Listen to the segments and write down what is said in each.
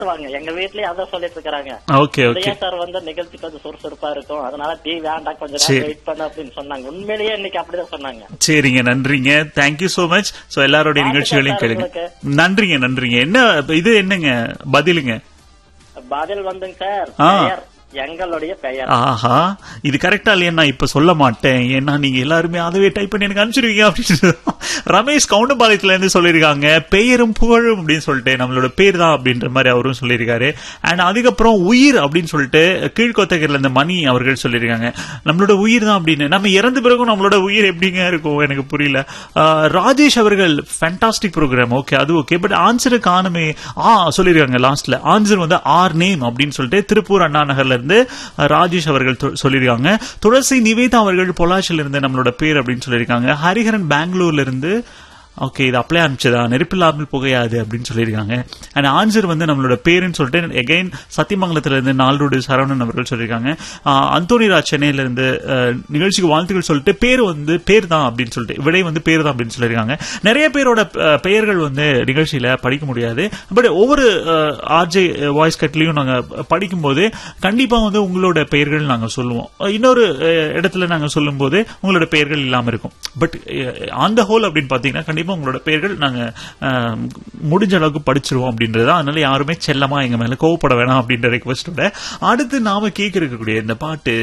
வாங்க எங்க வீட்லயே அதான் சொல்லிட்டு இருக்காங்க ஓகே ஓகே உதயா சார் வந்து நிகழ்ச்சி கொஞ்சம் சுறுசுறுப்பா இருக்கும் அதனால டீ வேண்டாம் கொஞ்சம் சரி. நேரம் வெயிட் பண்ணு அப்படின்னு சொன்னாங்க உண்மையிலேயே இன்னைக்கு அப்படிதான் சொன்னாங்க சரிங்க நன்றிங்க தேங்க்யூ சோ மச் சோ எல்லாருடைய வாழ்த்துக்கள் நிகழ்ச்சிகளையும் சார் கேளுங்க உங்களுக்கு. நன்றிங்க நன்றிங்க என்ன இது என்னங்க பதிலுங்க பதில் வந்துங்க சார் ஆ. பெயர் எங்களுடைய பெயர் ஆஹா இது கரெக்டா இல்லையா நான் இப்ப சொல்ல மாட்டேன் ஏன்னா நீங்க எல்லாருமே அதுவே டைப் பண்ணி எனக்கு அனுப்பிச்சிருவீங்க அப்படின்னு ரமேஷ் கவுண்டபாளையத்துல இருந்து சொல்லியிருக்காங்க பெயரும் புகழும் அப்படின்னு சொல்லிட்டு நம்மளோட பேர் தான் அப்படின்ற மாதிரி அவரும் சொல்லியிருக்காரு அண்ட் அதுக்கப்புறம் உயிர் அப்படின்னு சொல்லிட்டு கீழ்கொத்தகர்ல இந்த மணி அவர்கள் சொல்லியிருக்காங்க நம்மளோட உயிர் தான் அப்படின்னு நம்ம இறந்த பிறகும் நம்மளோட உயிர் எப்படிங்க இருக்கும் எனக்கு புரியல ஆஹ், ராஜேஷ் அவர்கள் ஃபேண்டாஸ்டிக் ப்ரோக்ராம் ஓகே அது ஓகே பட் ஆன்சரு காணுமே ஆ சொல்லியிருக்காங்க லாஸ்ட்ல ஆன்சர் வந்து ஆர் நேம் அப்படின்னு சொல்லிட்டு திருப்பூர் அண்ணா நகர்ல இருந்து அஹ், ராஜேஷ் அவர்கள் தொ- சொல்லியிருக்காங்க துளசி நிவேதா அவர்கள் பொள்ளாச்சியில இருந்து நம்மளோட பேர் அப்படின்னு சொல்லியிருக்காங்க ஹரிஹரன் பெங்களூர்ல இருந்து ஓகே இது அப்ளை அனுப்பிச்சதா நெருப்பில்லாமல் புகையாது அப்படின்னு சொல்லியிருக்காங்க அண்ட் ஆன்சர் வந்து நம்மளோட பேருன்னு சொல்லிட்டு எகைன் சத்தியமங்கலத்துல இருந்து நாலரோடு சரவணன் அவர்கள் சொல்லியிருக்காங்க ஆஹ், அந்தோனி ராஜ் சென்னையில இருந்து அஹ், நிகழ்ச்சிக்கு வாழ்த்துக்கள் சொல்லிட்டு பேர் வந்து பேர் தான் அப்படின்னு சொல்லிட்டு விடை வந்து பேர் தான் அப்படின்னு சொல்லியிருக்காங்க நிறைய பேரோட அஹ், பெயர்கள் வந்து நிகழ்ச்சியில படிக்க முடியாது பட் ஒவ்வொரு ஆர்ஜே வாய்ஸ் கட்லயும் நாங்க படிக்கும்போது கண்டிப்பா வந்து உங்களோட பெயர்கள் நாங்க சொல்லுவோம் அஹ், இன்னொரு அஹ், இடத்துல நாங்க சொல்லும்போது உங்களோட பெயர்கள் இல்லாம இருக்கும் பட் ஆன் த ஹோல் அப்படின்னு பாத்தீங்கன்னா கண்டிப்பா உங்களோட பெயர்கள் நாங்க அஹ், முடிஞ்ச அளவுக்கு படிச்சிருவோம் அப்படின்றது அதனால யாருமே செல்லமா எங்க மேல கோவப்பட வேணாம் அப்படின்ற ரெக்வஸ்டோட அடுத்து நாம கேட்க இருக்கக்கூடிய இந்த பாட்டு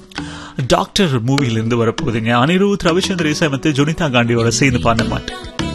டாக்டர் மூவில இருந்து வரப்போகுதுங்க அனிருத் ரவிச்சந்திர இசையமைத்து ஜுனிதா காந்தியோட சேர்ந்து பாடின பாட்டு